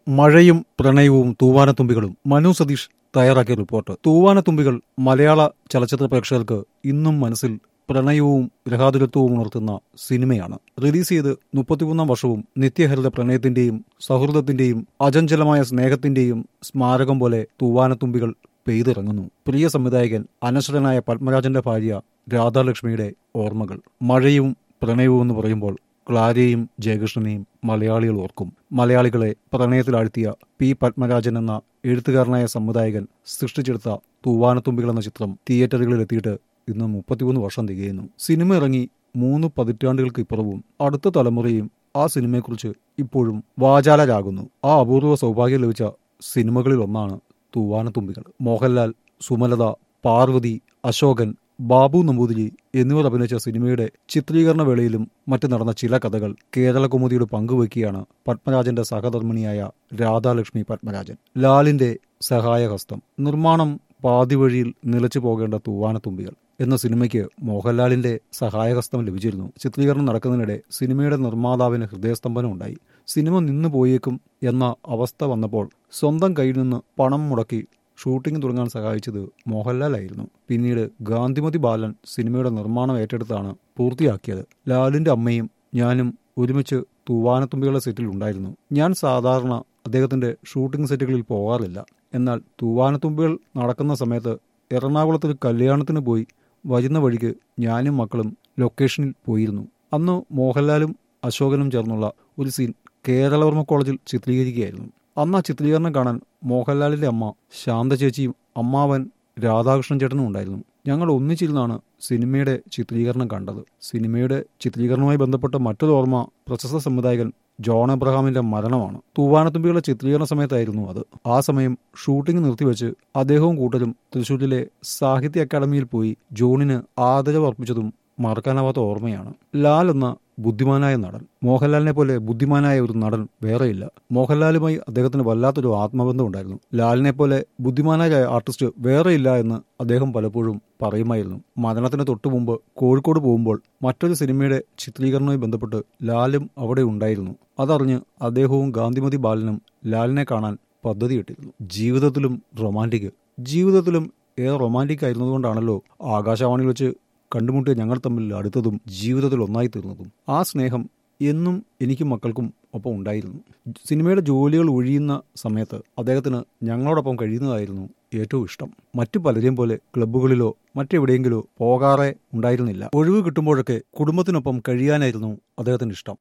മഴയും പ്രണയവും തൂവാനത്തുമ്പികളും മനു സതീഷ് തയ്യാറാക്കിയ റിപ്പോർട്ട് തൂവാനത്തുമ്പികൾ മലയാള ചലച്ചിത്ര പ്രേക്ഷകർക്ക് ഇന്നും മനസ്സിൽ പ്രണയവും ഗ്രഹാതുരത്വവും ഉണർത്തുന്ന സിനിമയാണ് റിലീസ് ചെയ്ത് മുപ്പത്തിമൂന്നാം വർഷവും നിത്യഹരിത പ്രണയത്തിന്റെയും സൗഹൃദത്തിന്റെയും അചഞ്ചലമായ സ്നേഹത്തിന്റെയും സ്മാരകം പോലെ തൂവാനത്തുമ്പികൾ പെയ്തിറങ്ങുന്നു പ്രിയ സംവിധായകൻ അനശ്വരനായ പത്മരാജന്റെ ഭാര്യ രാധാലക്ഷ്മിയുടെ ഓർമ്മകൾ മഴയും പ്രണയവും എന്ന് പറയുമ്പോൾ ക്ലാരയെയും ജയകൃഷ്ണനെയും മലയാളികൾ ഓർക്കും മലയാളികളെ പ്രണയത്തിലാഴ്ത്തിയ പി പത്മരാജൻ എന്ന എഴുത്തുകാരനായ സംവിധായകൻ സൃഷ്ടിച്ചെടുത്ത തൂവാനത്തുമ്പികൾ എന്ന ചിത്രം തിയേറ്ററുകളിൽ എത്തിയിട്ട് ഇന്ന് മുപ്പത്തിമൂന്ന് വർഷം തികയുന്നു സിനിമ ഇറങ്ങി മൂന്ന് പതിറ്റാണ്ടുകൾക്ക് ഇപ്പുറവും അടുത്ത തലമുറയും ആ സിനിമയെക്കുറിച്ച് ഇപ്പോഴും വാചാലരാകുന്നു ആ അപൂർവ സൗഭാഗ്യം ലഭിച്ച സിനിമകളിൽ ഒന്നാണ് തൂവാനത്തുമ്പികൾ മോഹൻലാൽ സുമലത പാർവതി അശോകൻ ബാബു നമ്പൂതിരി എന്നിവർ അഭിനയിച്ച സിനിമയുടെ ചിത്രീകരണ വേളയിലും മറ്റ് നടന്ന ചില കഥകൾ കേരളകൗമുദിയോട് പങ്കുവയ്ക്കുകയാണ് പത്മരാജന്റെ സഹധർമ്മിണിയായ രാധാലക്ഷ്മി പത്മരാജൻ ലാലിന്റെ സഹായഹസ്തം നിർമ്മാണം പാതിവഴിയിൽ നിലച്ചു പോകേണ്ട തൂവാനത്തുമ്പികൾ എന്ന സിനിമയ്ക്ക് മോഹൻലാലിന്റെ സഹായഹസ്തം ലഭിച്ചിരുന്നു ചിത്രീകരണം നടക്കുന്നതിനിടെ സിനിമയുടെ നിർമ്മാതാവിന് ഹൃദയസ്തംഭനം ഉണ്ടായി സിനിമ നിന്നു പോയേക്കും എന്ന അവസ്ഥ വന്നപ്പോൾ സ്വന്തം കയ്യിൽ നിന്ന് പണം മുടക്കി ഷൂട്ടിംഗ് തുടങ്ങാൻ സഹായിച്ചത് മോഹൻലാലായിരുന്നു പിന്നീട് ഗാന്ധിമതി ബാലൻ സിനിമയുടെ നിർമ്മാണം ഏറ്റെടുത്താണ് പൂർത്തിയാക്കിയത് ലാലിന്റെ അമ്മയും ഞാനും ഒരുമിച്ച് തൂവാനത്തുമ്പികളുടെ സെറ്റിൽ ഉണ്ടായിരുന്നു ഞാൻ സാധാരണ അദ്ദേഹത്തിന്റെ ഷൂട്ടിംഗ് സെറ്റുകളിൽ പോകാറില്ല എന്നാൽ തൂവാനത്തുമ്പികൾ നടക്കുന്ന സമയത്ത് എറണാകുളത്തൊരു കല്യാണത്തിന് പോയി വരുന്ന വഴിക്ക് ഞാനും മക്കളും ലൊക്കേഷനിൽ പോയിരുന്നു അന്ന് മോഹൻലാലും അശോകനും ചേർന്നുള്ള ഒരു സീൻ കേരളവർമ്മ കോളേജിൽ ചിത്രീകരിക്കുകയായിരുന്നു അന്ന് ആ ചിത്രീകരണം കാണാൻ മോഹൻലാലിന്റെ അമ്മ ശാന്ത ചേച്ചിയും അമ്മാവൻ രാധാകൃഷ്ണൻ ചേട്ടനും ഉണ്ടായിരുന്നു ഞങ്ങൾ ഒന്നിച്ചിരുന്നാണ് സിനിമയുടെ ചിത്രീകരണം കണ്ടത് സിനിമയുടെ ചിത്രീകരണവുമായി ബന്ധപ്പെട്ട മറ്റൊരു ഓർമ്മ പ്രശസ്ത സംവിധായകൻ ജോൺ എബ്രഹാമിന്റെ മരണമാണ് തൂവാനത്തുമ്പികളുടെ ചിത്രീകരണ സമയത്തായിരുന്നു അത് ആ സമയം ഷൂട്ടിംഗ് നിർത്തിവെച്ച് അദ്ദേഹവും കൂട്ടരും തൃശൂരിലെ സാഹിത്യ അക്കാദമിയിൽ പോയി ജോണിന് ആദരവ് അർപ്പിച്ചതും മറക്കാനാവാത്ത ഓർമ്മയാണ് ലാൽ എന്ന ബുദ്ധിമാനായ നടൻ മോഹൻലാലിനെ പോലെ ബുദ്ധിമാനായ ഒരു നടൻ വേറെയില്ല മോഹൻലാലുമായി അദ്ദേഹത്തിന് വല്ലാത്തൊരു ആത്മബന്ധം ഉണ്ടായിരുന്നു ലാലിനെ പോലെ ബുദ്ധിമാനായ ആർട്ടിസ്റ്റ് വേറെയില്ല എന്ന് അദ്ദേഹം പലപ്പോഴും പറയുമായിരുന്നു മരണത്തിന് തൊട്ടു മുമ്പ് കോഴിക്കോട് പോകുമ്പോൾ മറ്റൊരു സിനിമയുടെ ചിത്രീകരണവുമായി ബന്ധപ്പെട്ട് ലാലും അവിടെ ഉണ്ടായിരുന്നു അതറിഞ്ഞ് അദ്ദേഹവും ഗാന്ധിമതി ബാലനും ലാലിനെ കാണാൻ പദ്ധതിയിട്ടിരുന്നു ജീവിതത്തിലും റൊമാൻറ്റിക് ജീവിതത്തിലും ഏറെ റൊമാൻറ്റിക് ആയിരുന്നതുകൊണ്ടാണല്ലോ ആകാശവാണിയിൽ വെച്ച് കണ്ടുമുട്ടിയ ഞങ്ങൾ തമ്മിൽ അടുത്തതും ജീവിതത്തിൽ ഒന്നായി തീർന്നതും ആ സ്നേഹം എന്നും എനിക്കും മക്കൾക്കും ഒപ്പം ഉണ്ടായിരുന്നു സിനിമയുടെ ജോലികൾ ഒഴിയുന്ന സമയത്ത് അദ്ദേഹത്തിന് ഞങ്ങളോടൊപ്പം കഴിയുന്നതായിരുന്നു ഏറ്റവും ഇഷ്ടം മറ്റു പലരെയും പോലെ ക്ലബ്ബുകളിലോ മറ്റെവിടെയെങ്കിലോ പോകാറെ ഉണ്ടായിരുന്നില്ല ഒഴിവ് കിട്ടുമ്പോഴൊക്കെ കുടുംബത്തിനൊപ്പം കഴിയാനായിരുന്നു അദ്ദേഹത്തിന് ഇഷ്ടം